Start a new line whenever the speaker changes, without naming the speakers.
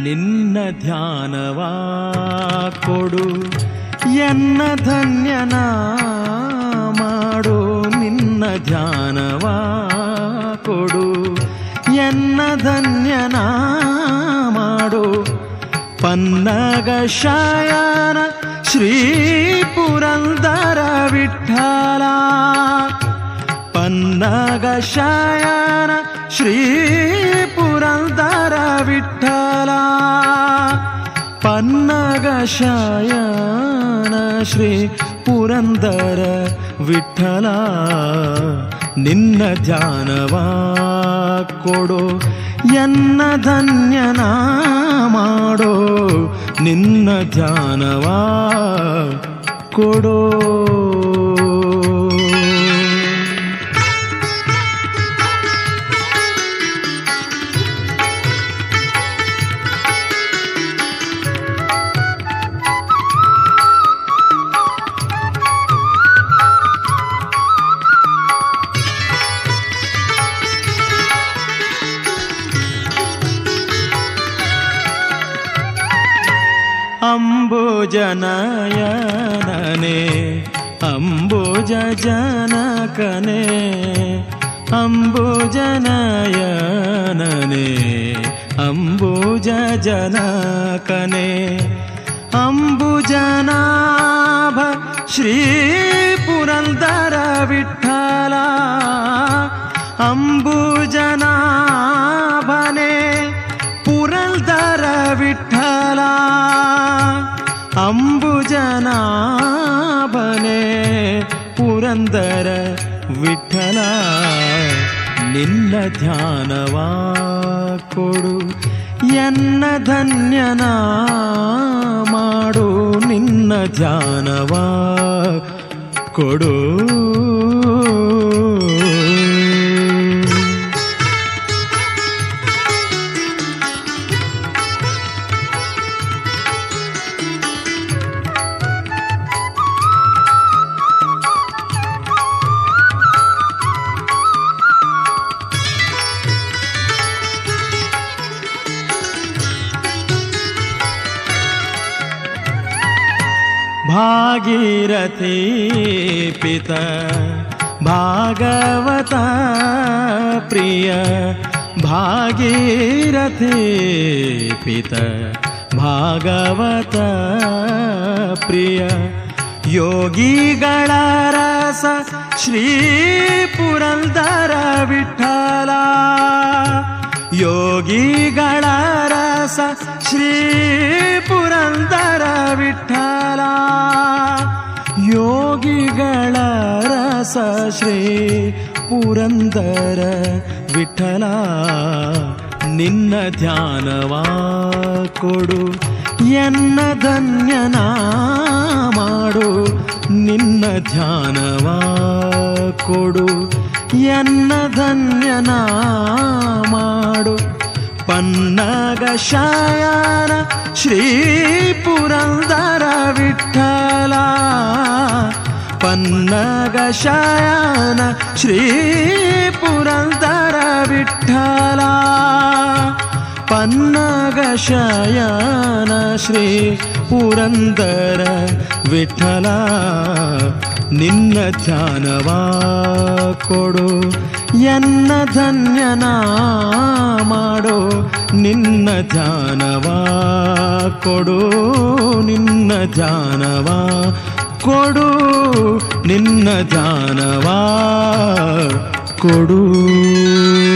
ನಿನ್ನ ಧ್ಯಾನವಾ ಕೊಡು ಎನ್ನ ಧನ್ಯನ ಮಾಡು ನಿನ್ನ ಧ್ಯಾನವಾ ಕೊಡು ಎನ್ನ ಧನ್ಯನ ಮಾಡು ಪನ್ನಗ ಶಯನ ಶ್ರೀ ಪುರಂದರ ವಿಠಲ ಪನ್ನಗ ಶಯನ ಶ್ರೀ ಪುರಂದರ ವಿಠಲ ಪನ್ನಗ ಶಯನ ಶ್ರೀ ಪುರಂದರ ವಿಠಲ ನಿನ್ನ ಧ್ಯಾನವಾ ಕೊಡು ಎನ್ನ ಧನ್ಯನ ಮಾಡೋ ನಿನ್ನ ಧ್ಯಾನವಾ ಕೊಡೋ ಅಂಬುಜನಯನನೆ ಅಂಬುಜ ಜನಕನೆ ಅಂಬುಜನಯನನೆ ಅಂಬುಜ ಜನಕನೆ ಅಂಬುಜನಾಭ ಶ್ರೀ ಪುರಂದರ ವಿಠಲ ಅಂಬುಜನಾಭನೆ ಪುರಂದರ ವಿಠಲ ಅಂಬುಜನಾಭನೆ ಪುರಂದರ ವಿಠಲ ನಿನ್ನ ಧ್ಯಾನವಾ ಕೊಡು ಎನ್ನ ಧನ್ಯನ ಮಾಡು ನಿನ್ನ ಧ್ಯಾನವಾ ಕೊಡು ಭಾಗೀರಥಿ ಪಿತ ಭಾಗವತ ಪ್ರಿಯ ಭಾಗೀರಥಿ ಪಿತ ಭಾಗವತ ಪ್ರಿಯ ಯೋಗಿಗಳ ರಸ ಶ್ರೀ ಪುರಂದರ ವಿಠಲ ಯೋಗಿಗಳ ರಸ ಶ್ರೀ ಪುರಂದರ ವಿಠಲ ಯೋಗಿಗಳ ರಸ ಶ್ರೀ ಪುರಂದರ ವಿಠಲ ನಿನ್ನ ಧ್ಯಾನವಾ ಕೊಡು ಎನ್ನ ಧನ್ಯನ ಮಾಡು ನಿನ್ನ ಧ್ಯಾನವಾ ಕೊಡು ಎನ್ನ ಧನ್ಯನ ಮಾಡು ಪನ್ನಗ ಶಯನ ಶ್ರೀ ಪುರಂದರ ವಿಠಲ ಪನ್ನಗ ಶಯನ ಶ್ರೀ ಪುರಂದರ ವಿಠಲ ಪನ್ನಗ ಶಯನ ಶ್ರೀ ಪುರಂದರ ವಿಠಲ ನಿನ್ನ ಧ್ಯಾನವಾ ಕೊಡು ಎನ್ನ ಧನ್ಯನ ಮಾಡೋ ನಿನ್ನ ಧ್ಯಾನವಾ ಕೊಡು ನಿನ್ನ ಧ್ಯಾನವಾ ಕೊಡು ನಿನ್ನ ಧ್ಯಾನವಾ ಕೊಡು